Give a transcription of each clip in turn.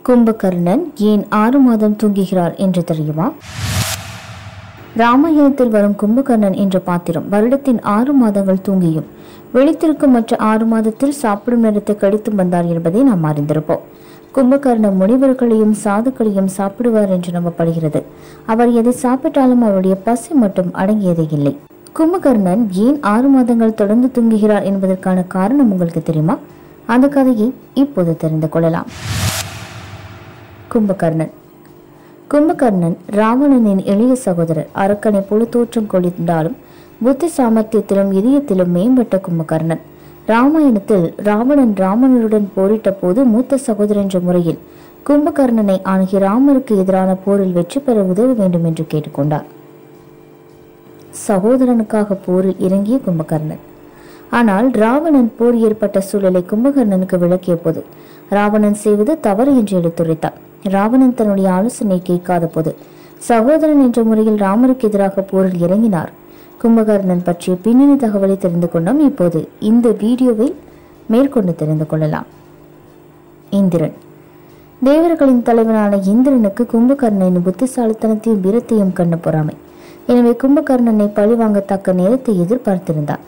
கும்பகர்ணன் ஏன் ஆறு மாதம் தூங்குகிறார் என்று தெரியுமா ராமாயணத்தில் வரும் கும்பகர்ணன் என்ற பாத்திரம் வருடத்தின் ஆறு மாதங்கள் தூங்கியும் விழித்திருக்கும் மற்ற ஆறு மாதத்தில் சாப்பிடும் நேரத்தை கழித்து வந்தார் என்பதை நாம் அறிந்திருப்போம் கும்பகர்ணன் முனிவர்களையும் சாதுக்களையும் சாப்பிடுவார் என்று நம்பப்படுகிறது அவர் எதை சாப்பிட்டாலும் அவருடைய பசி மட்டும் அடங்கியதே இல்லை கும்பகர்ணன் ஏன் ஆறு மாதங்கள் தொடர்ந்து தூங்குகிறார் என்பதற்கான காரணம் உங்களுக்கு தெரியுமா அந்த கதையை இப்போது தெரிந்து கொள்ளலாம் கும்பகர்ணன் கும்பகர்ணன் ராவணனின் எளிய சகோதரர் அரக்கனை போல தோற்றம் கொண்டிருந்தாலும் புத்தி சாமர்த்தியத்திலும் இதயத்திலும் மேம்பட்ட கும்பகர்ணன் ராமாயணத்தில் ராவணன் ராவணனுடன் போரிட்ட போது மூத்த சகோதரன் என்ற முறையில் கும்பகர்ணனை அணுகி ராமருக்கு எதிரான போரில் வெற்றி பெற உதவ வேண்டும் என்று கேட்டுக்கொண்டார் சகோதரனுக்காக போரில் இறங்கிய கும்பகர்ணன் ஆனால் ராவணன் போர் ஏற்பட்ட சூழலை கும்பகர்ணனுக்கு விளக்கிய போது ராவணன் செய்வது தவறு என்று எடுத்துரைத்தார் ராவணன் தன்னுடைய ஆலோசனை கேட்காத போது சகோதரன் என்ற முறையில் ராமருக்கு எதிராக போரில் இறங்கினார் கும்பகர்ணன் பற்றிய பின்னணி தகவலை தெரிந்து கொண்டோம் இப்போது இந்த வீடியோவில் மேற்கொண்டு தெரிந்து கொள்ளலாம் இந்திரன் தேவர்களின் தலைவனான இந்திரனுக்கு கும்பகர்ணனின் புத்திசாலித்தனத்தையும் வீரத்தையும் கண்ட பொறாமை எனவே கும்பகர்ணனை பழிவாங்கத்தக்க நேரத்தை எதிர்பார்த்திருந்தார்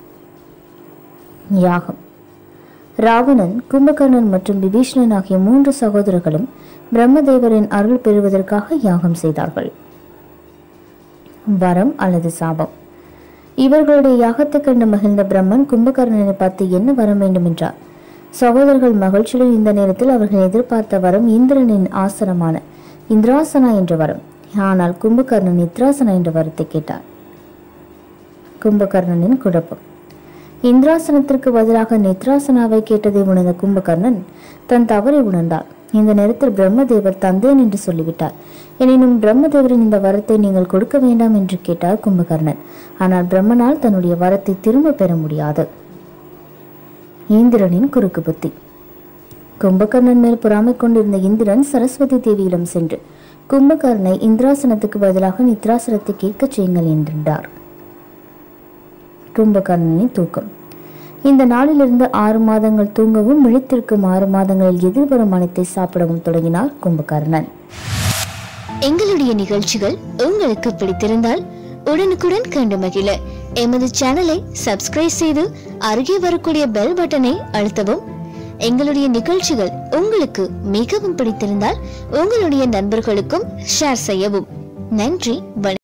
யாகம் ராவணன் கும்பகர்ணன் மற்றும் விபீஷணன் ஆகிய மூன்று சகோதரர்களும் பிரம்மதேவரின் அருள் பெறுவதற்காக யாகம் செய்தார்கள் வரம் அல்லது சாபம் இவர்களுடைய யாகத்தை கண்டு மகிழ்ந்த பிரம்மன் கும்பகர்ணனை பார்த்து என்ன வரம் வேண்டும் என்றார் சகோதரர்கள் மகிழ்ச்சியுடன் இந்த நேரத்தில் அவர்கள் எதிர்பார்த்த வரம் இந்திரனின் ஆசனமான இந்திராசனா என்ற வரம் ஆனால் கும்பகர்ணன் நித்ராசனா என்ற வரத்தை கேட்டார் கும்பகர்ணனின் குழப்பம் இந்திராசனத்திற்கு பதிலாக நித்ராசனாவை கேட்டதை உணர்ந்த கும்பகர்ணன் தன் தவறை உணர்ந்தார் இந்த நேரத்தில் பிரம்மதேவர் தந்தேன் என்று சொல்லிவிட்டார் எனினும் பிரம்மதேவரின் இந்த வரத்தை நீங்கள் கொடுக்க வேண்டாம் என்று கேட்டார் கும்பகர்ணன் ஆனால் பிரம்மனால் தன்னுடைய வரத்தை திரும்ப பெற முடியாது இந்திரனின் குறுக்கு புத்தி கும்பகர்ணன் மேல் பொறாமை கொண்டிருந்த இந்திரன் சரஸ்வதி தேவியிடம் சென்று கும்பகர்ணனை இந்திராசனத்துக்கு பதிலாக நித்ராசனத்தை கேட்கச் செய்யுங்கள் என்றார் கும்பகர்ணனின் தூக்கம் இந்த நாளிலிருந்து ஆறு மாதங்கள் தூங்கவும் விழித்திருக்கும் ஆறு மாதங்களில் எதிர்வரும் அனைத்தை சாப்பிடவும் தொடங்கினார் கும்பகர்ணன் எங்களுடைய நிகழ்ச்சிகள் உங்களுக்கு பிடித்திருந்தால் உடனுக்குடன் கண்டு மகிழ எமது சேனலை சப்ஸ்கிரைப் செய்து அருகே வரக்கூடிய பெல் பட்டனை அழுத்தவும் எங்களுடைய நிகழ்ச்சிகள் உங்களுக்கு மிகவும் பிடித்திருந்தால் உங்களுடைய நண்பர்களுக்கும் ஷேர் செய்யவும் நன்றி வணக்கம்